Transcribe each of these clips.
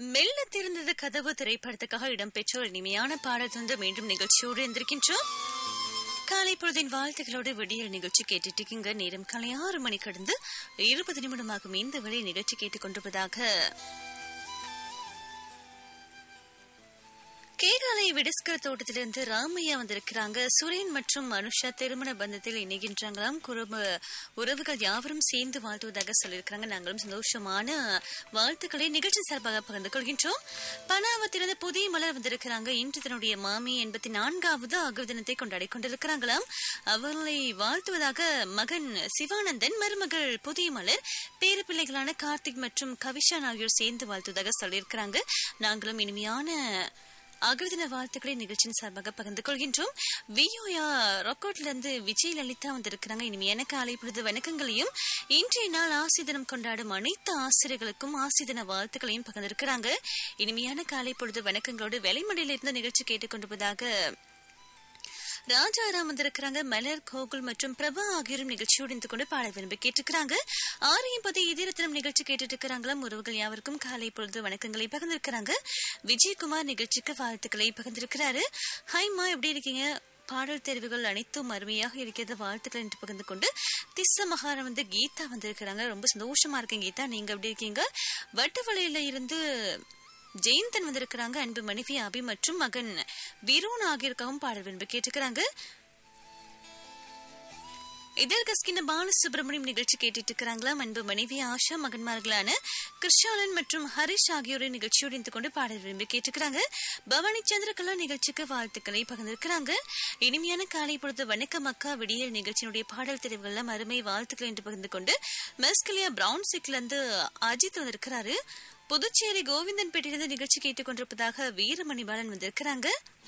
மெல்ல திறந்தது கதவு திரைப்படத்துக்காக இடம்பெற்ற ஒரு இனிமையான பாடல் தந்து மீண்டும் நிகழ்ச்சியோடு இருந்திருக்கின்றோம் காலை பொழுதின் வாழ்த்துக்களோடு விடியல் நிகழ்ச்சி கேட்டுட்டு இருக்கீங்க நேரம் காலை ஆறு மணி கடந்து இருபது நிமிடமாகும் இந்த வேளை நிகழ்ச்சி கேட்டுக்கொண்டிருப்பதாக கேகாலை விடஸ்கர தோட்டத்திலிருந்து ராமையா வந்திருக்கிறாங்க சுரேன் மற்றும் அனுஷா திருமண பந்தத்தில் இணைகின்றாங்களாம் குடும்ப உறவுகள் யாவரும் சேர்ந்து வாழ்த்துவதாக சொல்லியிருக்கிறாங்க நாங்களும் சந்தோஷமான வாழ்த்துக்களை நிகழ்ச்சி சார்பாக பகிர்ந்து கொள்கின்றோம் பனாவத்திலிருந்து புதிய மலர் வந்திருக்கிறாங்க இன்று தன்னுடைய மாமி எண்பத்தி நான்காவது அகவு தினத்தை கொண்டாடி கொண்டிருக்கிறாங்களாம் அவர்களை வாழ்த்துவதாக மகன் சிவானந்தன் மருமகள் புதிய மலர் பேரு பிள்ளைகளான கார்த்திக் மற்றும் கவிஷான் ஆகியோர் சேர்ந்து வாழ்த்துவதாக சொல்லியிருக்கிறாங்க நாங்களும் இனிமையான அகிர்தின வாழ்த்துக்களை நிகழ்ச்சியின் சார்பாக பகிர்ந்து கொள்கின்றோம் வியோயா ராக்கோட்ல இருந்து விஜய் லலிதா வந்திருக்கிறாங்க இனிமையான காலை பொழுது வணக்கங்களையும் இன்றைய நாள் ஆசி தினம் கொண்டாடும் அனைத்து ஆசிரியர்களுக்கும் ஆசி தின வாழ்த்துக்களையும் பகிர்ந்திருக்கிறாங்க இனிமையான காலை பொழுது வணக்கங்களோடு வேலைமடையில இருந்து நிகழ்ச்சி கேட்டுக்கொண்டிருப்பதாக ராஜாராம் வந்திருக்கிறாங்க மலர் கோகுல் மற்றும் பிரபா ஆகியோரும் நிகழ்ச்சியோடு இருந்து கொண்டு பாட விரும்பி கேட்டிருக்கிறாங்க ஆரையும் பதி இதயத்தினம் நிகழ்ச்சி கேட்டுட்டு இருக்கிறாங்களாம் உறவுகள் யாவருக்கும் காலை பொழுது வணக்கங்களை பகிர்ந்திருக்கிறாங்க விஜயகுமார் நிகழ்ச்சிக்கு வாழ்த்துக்களை பகிர்ந்திருக்கிறாரு ஹைமா எப்படி இருக்கீங்க பாடல் தெரிவுகள் அனைத்தும் அருமையாக இருக்கிறது வாழ்த்துக்கள் என்று பகிர்ந்து கொண்டு திஸ்ஸ மகாரம் வந்து கீதா வந்திருக்கிறாங்க ரொம்ப சந்தோஷமா இருக்கேன் கீதா நீங்க எப்படி இருக்கீங்க வட்டுவலையில இருந்து ஜெயந்தன் வந்திருக்கிறாங்க அன்பு மனைவி அபி மற்றும் மகன் விரோன் ஆகியோருக்காகவும் பாடல் விரும்பி கேட்டுக்கிறாங்க இதழ் கஸ்கின பாலசுப்ரமணியம் நிகழ்ச்சி கேட்டுட்டு இருக்கிறாங்களா அன்பு மனைவி ஆஷா மகன்மார்களான கிருஷாலன் மற்றும் ஹரிஷ் ஆகியோரை நிகழ்ச்சியோடு இருந்து கொண்டு பாடல் விரும்பி கேட்டுக்கிறாங்க பவானி சந்திரகலா நிகழ்ச்சிக்கு வாழ்த்துக்களை பகிர்ந்திருக்கிறாங்க இனிமையான காலை பொழுது வணக்கம் அக்கா விடியல் நிகழ்ச்சியினுடைய பாடல் தெரிவுகள் அருமை வாழ்த்துக்கள் என்று பகிர்ந்து கொண்டு மெஸ்கலியா பிரவுன் சிக்ல இருந்து அஜித் வந்திருக்கிறாரு புதுச்சேரி கோவிந்தன் பேட்டிலிருந்து நிகழ்ச்சி கேட்டுக்கொண்டிருப்பதாக வீரமணி பாலன் வந்திருக்கிறாங்க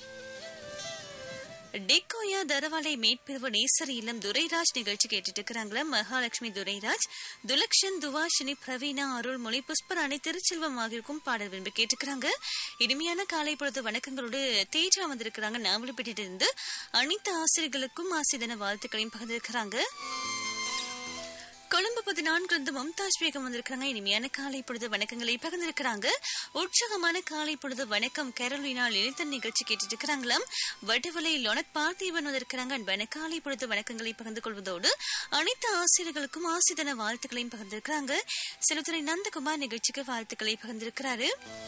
டெக்கோயா தரவாலை மேற்பிரிவு நேசர் இல்லம் துரைராஜ் நிகழ்ச்சி கேட்டுட்டு இருக்கிறாங்களா மகாலட்சுமி துரைராஜ் துலக்ஷன் துவாஷினி பிரவீனா அருள்மொழி புஷ்பராணி திருச்செல்வம் ஆகியோருக்கும் பாடல் விரும்பி கேட்டுக்கிறாங்க இனிமையான காலை பொழுது வணக்கங்களோடு தேஜா வந்திருக்கிறாங்க நாவலப்பேட்டிலிருந்து இருந்து அனைத்து ஆசிரியர்களுக்கும் ஆசிரியன வாழ்த்துக்களையும் பகிர்ந்திருக்கிறாங்க கொழும்பு பதினான்கு இருந்து மம்தாஜ் பேகம் வந்திருக்காங்க இனிமையான காலை பொழுது வணக்கங்களை பகிர்ந்திருக்கிறாங்க உற்சாகமான காலை பொழுது வணக்கம் கேரளினா லலிதன் நிகழ்ச்சி கேட்டுட்டு இருக்கிறாங்களாம் வடுவலை லொனக் பார்த்திபன் வந்திருக்கிறாங்க அன்பான காலை பொழுது வணக்கங்களை பகிர்ந்து கொள்வதோடு அனைத்து ஆசிரியர்களுக்கும் ஆசிரியன வாழ்த்துக்களையும் பகிர்ந்திருக்கிறாங்க செலுத்துறை நந்தகுமார் நிகழ்ச்சிக்கு வாழ்த்துக்களை பகிர்ந்திருக்கிறாரு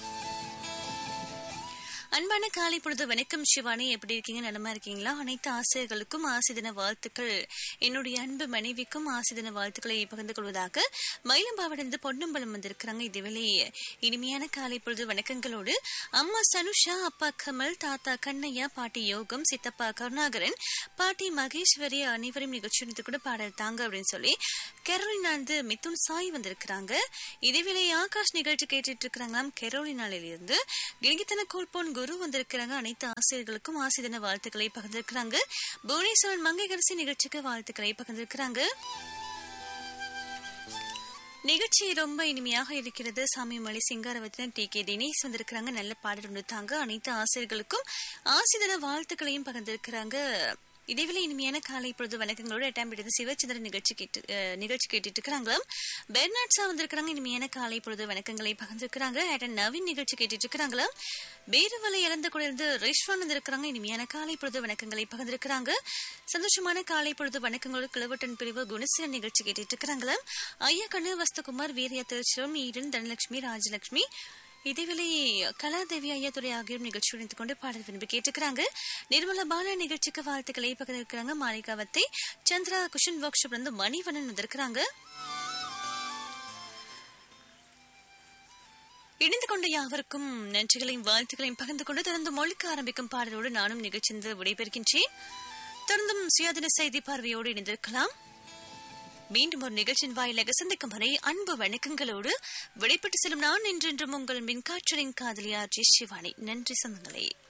அன்பான காலை பொழுது வணக்கம் சிவானி எப்படி இருக்கீங்க நலமா இருக்கீங்களா அனைத்து ஆசிரியர்களுக்கும் ஆசிதின வாழ்த்துக்கள் என்னுடைய அன்பு மனைவிக்கும் ஆசிதின வாழ்த்துக்களை பகிர்ந்து கொள்வதாக மயிலம்பாவிலிருந்து பொன்னம்பலம் வந்திருக்கிறாங்க இதுவேளை இனிமையான காலை பொழுது வணக்கங்களோடு அம்மா சனுஷா அப்பா கமல் தாத்தா கண்ணையா பாட்டி யோகம் சித்தப்பா கருணாகரன் பாட்டி மகேஸ்வரி அனைவரும் நிகழ்ச்சி கூட பாடல் தாங்க அப்படின்னு சொல்லி கெரோலினாந்து மிதுன் சாய் வந்திருக்கிறாங்க இதேவேளை ஆகாஷ் நிகழ்ச்சி கேட்டுட்டு இருக்கிறாங்களாம் கெரோலினாலிலிருந்து கிரிகித்தன கோல்போன் குரு வந்திருக்கிறாங்க அனைத்து ஆசிரியர்களுக்கும் ஆசிரியன வாழ்த்துக்களை பகிர்ந்திருக்கிறாங்க புவனேஸ்வரன் மங்கைகரசி நிகழ்ச்சிக்கு வாழ்த்துக்களை பகிர்ந்திருக்கிறாங்க நிகழ்ச்சி ரொம்ப இனிமையாக இருக்கிறது சாமி மலை சிங்காரவத்தினர் டி கே தினேஷ் வந்திருக்கிறாங்க நல்ல பாடல் கொடுத்தாங்க அனைத்து ஆசிரியர்களுக்கும் ஆசிரியன வாழ்த்துக்களையும் பகிர்ந்திருக்கிறாங்க இதேவேளை இனிமையான காலை பொழுது வணக்கங்களோட எட்டாம் பிடித்து சிவச்சந்திரன் நிகழ்ச்சி கேட்டு நிகழ்ச்சி கேட்டுட்டு இருக்கிறாங்களாம் பெர்னாட் சா வந்திருக்கிறாங்க இனிமையான காலை பொழுது வணக்கங்களை பகிர்ந்திருக்கிறாங்க ஏட்டன் நவீன் நிகழ்ச்சி கேட்டுட்டு இருக்கிறாங்களாம் வேறுவலை இழந்து கொண்டிருந்து ரிஷ்வான் வந்திருக்கிறாங்க இனிமையான காலை பொழுது வணக்கங்களை பகிர்ந்திருக்கிறாங்க சந்தோஷமான காலை பொழுது வணக்கங்களோடு கிளவட்டன் பிரிவு குணசீலன் நிகழ்ச்சி கேட்டுட்டு இருக்கிறாங்களாம் ஐயா கண்ணு வஸ்துகுமார் வீரியா திருச்சிரம் ஈரன் தனலட்சுமி ராஜலட்சுமி இதேவேளை கலாதேவி ஐயாத்துறை ஆகியோரும் நிகழ்ச்சி இணைந்து கொண்டு பாடல் விரும்பி கேட்டுக்கிறாங்க நிர்மலா பால நிகழ்ச்சிக்கு வாழ்த்துக்களை பகிர்ந்திருக்கிறாங்க Maligawatte Chandra cushion workshop வந்து மணிவண்ணன் வந்திருக்கிறாங்க இணைந்து கொண்ட யாவருக்கும் நன்றிகளையும் வாழ்த்துக்களையும் பகிர்ந்து கொண்டு தொடர்ந்து மொழிக்க ஆரம்பிக்கும் பாடலோடு நானும் நிகழ்ச்சி விடைபெறுகின்றேன் தொடர்ந்தும் சுயாதீன செய்தி பார்வையோடு இணைந்திருக்கலாம் மீண்டும் ஒரு நிகழ்ச்சியின் வாயிலாக சந்திக்கும் வரை அன்பு வணக்கங்களோடு விடைபெற்று செல்லும் நான் என்றென்றும் உங்கள் மின் காற்றலின் காதலியார் ஜி சிவானி நன்றி சொந்தங்களே